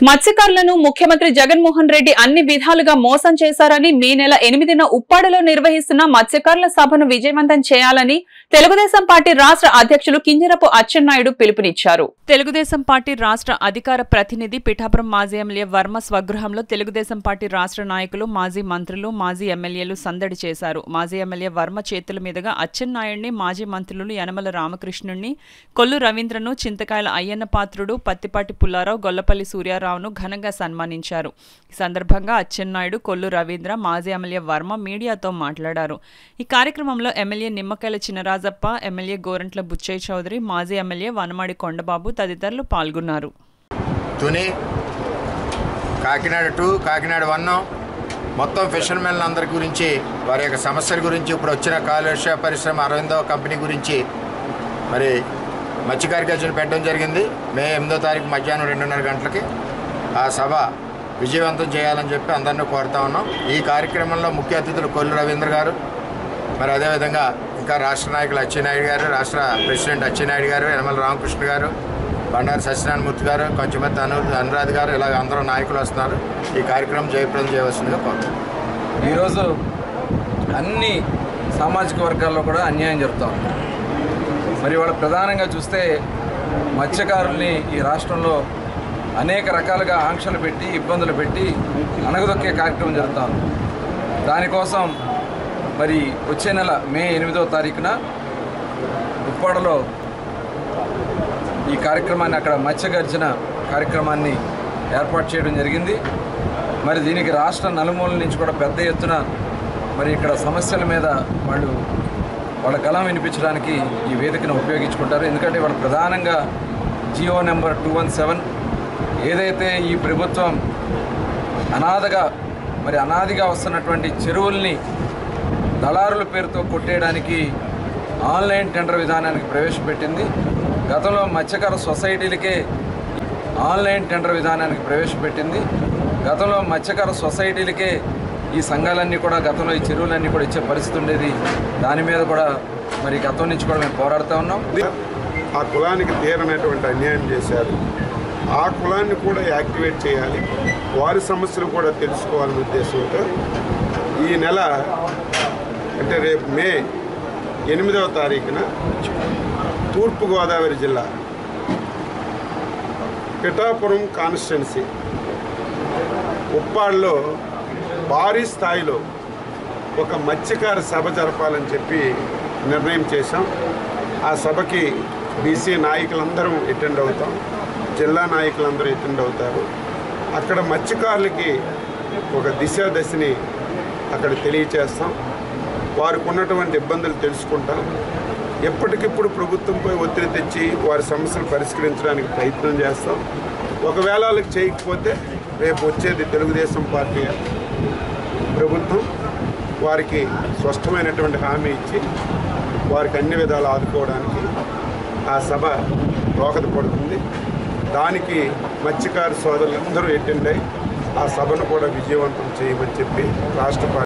మత్స్యకారులను ముఖ్యమంత్రి జగన్మోహన్ రెడ్డి అన్ని విధాలుగా మోసం చేశారని మే నెల ఎనిమిదిన ఉప్పాడలో నిర్వహిస్తున్న మత్స్యకారుల సభను విజయవంతం చేయాలని తెలుగుదేశం పార్టీ రాష్ట్ర అధ్యక్షులు కింజరపు అచ్చెన్నాయుడు పిలుపునిచ్చారు తెలుగుదేశం పార్టీ రాష్ట్ర అధికార ప్రతినిధి పిఠాపురం మాజీ ఎమ్మెల్యే వర్మ స్వగృహంలో తెలుగుదేశం పార్టీ రాష్ట్ర నాయకులు మాజీ మంత్రులు మాజీ ఎమ్మెల్యేలు సందడి చేశారు మాజీ ఎమ్మెల్యే వర్మ చేతుల మీదుగా అచ్చెన్నాయుడిని మాజీ మంత్రులు యనమల రామకృష్ణుణ్ణి కొల్లు రవీంద్రను చింతకాయల అయ్యన్న పాత్రుడు పత్తిపాటి పుల్లారావు గొల్లపల్లి సూర్యారావును ఘనంగా సన్మానించారు ఈ సందర్భంగా అచ్చెన్నాయుడు కొల్లు రవీంద్ర మాజీ ఎమ్మెల్యే వర్మ మీడియాతో మాట్లాడారు ఈ కార్యక్రమంలో ఎమ్మెల్యే నిమ్మకాయల చినరాజప్ప ఎమ్మెల్యే గోరంట్ల బుచ్చయ్య చౌదరి మాజీ ఎమ్మెల్యే వనమాడి కొండబాబు తదితరులు పాల్గొన్నారు తుని కాకినాడ టూ కాకినాడ వన్ మొత్తం ఫిషర్మెన్ అందరి గురించి వారి యొక్క సమస్యల గురించి ఇప్పుడు వచ్చిన కాలుష్య పరిశ్రమ అరవిందో కంపెనీ గురించి మరి మత్స్యకారి గజలు పెట్టడం జరిగింది మే ఎనిమిదో తారీఖు మధ్యాహ్నం రెండున్నర గంటలకి ఆ సభ విజయవంతం చేయాలని చెప్పి అందరినీ కోరుతా ఉన్నాం ఈ కార్యక్రమంలో ముఖ్య అతిథులు కొల్లు రవీంద్ర గారు మరి అదేవిధంగా ఇంకా రాష్ట్ర నాయకులు అచ్చెన్నాయుడు గారు రాష్ట్ర ప్రెసిడెంట్ అచ్చెన్నాయుడు గారు యనమల రామకృష్ణ గారు బండారు సత్యనారాయణమూర్తి గారు కొంచెమంది అను అనురాధ్ గారు ఇలాగ అందరూ నాయకులు వస్తున్నారు ఈ కార్యక్రమం జయప్రదం చేయవలసిందిగా కోరుతున్నాం ఈరోజు అన్ని సామాజిక వర్గాల్లో కూడా అన్యాయం జరుగుతూ ఉంది మరి వాళ్ళ ప్రధానంగా చూస్తే మత్స్యకారుల్ని ఈ రాష్ట్రంలో అనేక రకాలుగా ఆంక్షలు పెట్టి ఇబ్బందులు పెట్టి అణగదొక్కే కార్యక్రమం జరుగుతూ ఉంది దానికోసం మరి వచ్చే నెల మే ఎనిమిదో తారీఖున ఉప్పాడలో ఈ కార్యక్రమాన్ని అక్కడ మత్స్యగర్జన కార్యక్రమాన్ని ఏర్పాటు చేయడం జరిగింది మరి దీనికి రాష్ట్ర నలుమూలల నుంచి కూడా పెద్ద ఎత్తున మరి ఇక్కడ సమస్యల మీద వాళ్ళు వాళ్ళ గలం వినిపించడానికి ఈ వేదికను ఉపయోగించుకుంటారు ఎందుకంటే వాళ్ళు ప్రధానంగా Jio number two one seven ఏదైతే ఈ ప్రభుత్వం అనాథగా మరి అనాదిగా వస్తున్నటువంటి చెరువుల్ని దళారుల పేరుతో కొట్టేయడానికి ఆన్లైన్ టెండర్ విధానానికి ప్రవేశపెట్టింది గతంలో మత్స్యకార సొసైటీలకే ఆన్లైన్ టెండర్ విధానానికి ప్రవేశపెట్టింది గతంలో మత్స్యకార సొసైటీలకే ఈ సంఘాలన్నీ కూడా గతంలో ఈ చెరువులన్నీ కూడా ఇచ్చే పరిస్థితి ఉండేది దాని మీద కూడా మరి గతం నుంచి కూడా మేము పోరాడుతూ ఉన్నాం ఆ కులానికి తీరనటువంటి అన్యాయం చేశారు ఆ కులాన్ని కూడా యాక్టివేట్ చేయాలి వారి సమస్యలు కూడా తెలుసుకోవాలనే ఉద్దేశంతో ఈ నెల అంటే రేపు మే ఎనిమిదవ తారీఖున తూర్పుగోదావరి జిల్లా పిఠాపురం కాన్స్టిట్యున్సీ ఉప్పాడులో భారీ స్థాయిలో ఒక మత్స్యకార సభ జరపాలని చెప్పి నిర్ణయం చేశాం ఆ సభకి బీసీ నాయకులందరం అటెండ్ అవుతాం జిల్లా నాయకులందరూ అటెండ్ అవుతారు అక్కడ మత్స్యకారులకి ఒక దిశ దశని అక్కడ తెలియచేస్తాం వారికి ఉన్నటువంటి ఇబ్బందులు తెలుసుకుంటాం ఎప్పటికిప్పుడు ప్రభుత్వంపై ఒత్తిడి తెచ్చి వారి సమస్యలు పరిష్కరించడానికి ప్రయత్నం చేస్తాం ఒకవేళ వాళ్ళకి చేయకపోతే రేపు వచ్చేది తెలుగుదేశం పార్టీ ప్రభుత్వం వారికి స్పష్టమైనటువంటి హామీ ఇచ్చి వారికి అన్ని విధాలు ఆదుకోవడానికి ఆ సభ దోహదపడుతుంది దానికి మత్స్యకారు సోదరులందరూ అటెండ్ అయి ఆ సభను కూడా విజయవంతం చేయమని చెప్పి రాష్ట్ర పార్టీ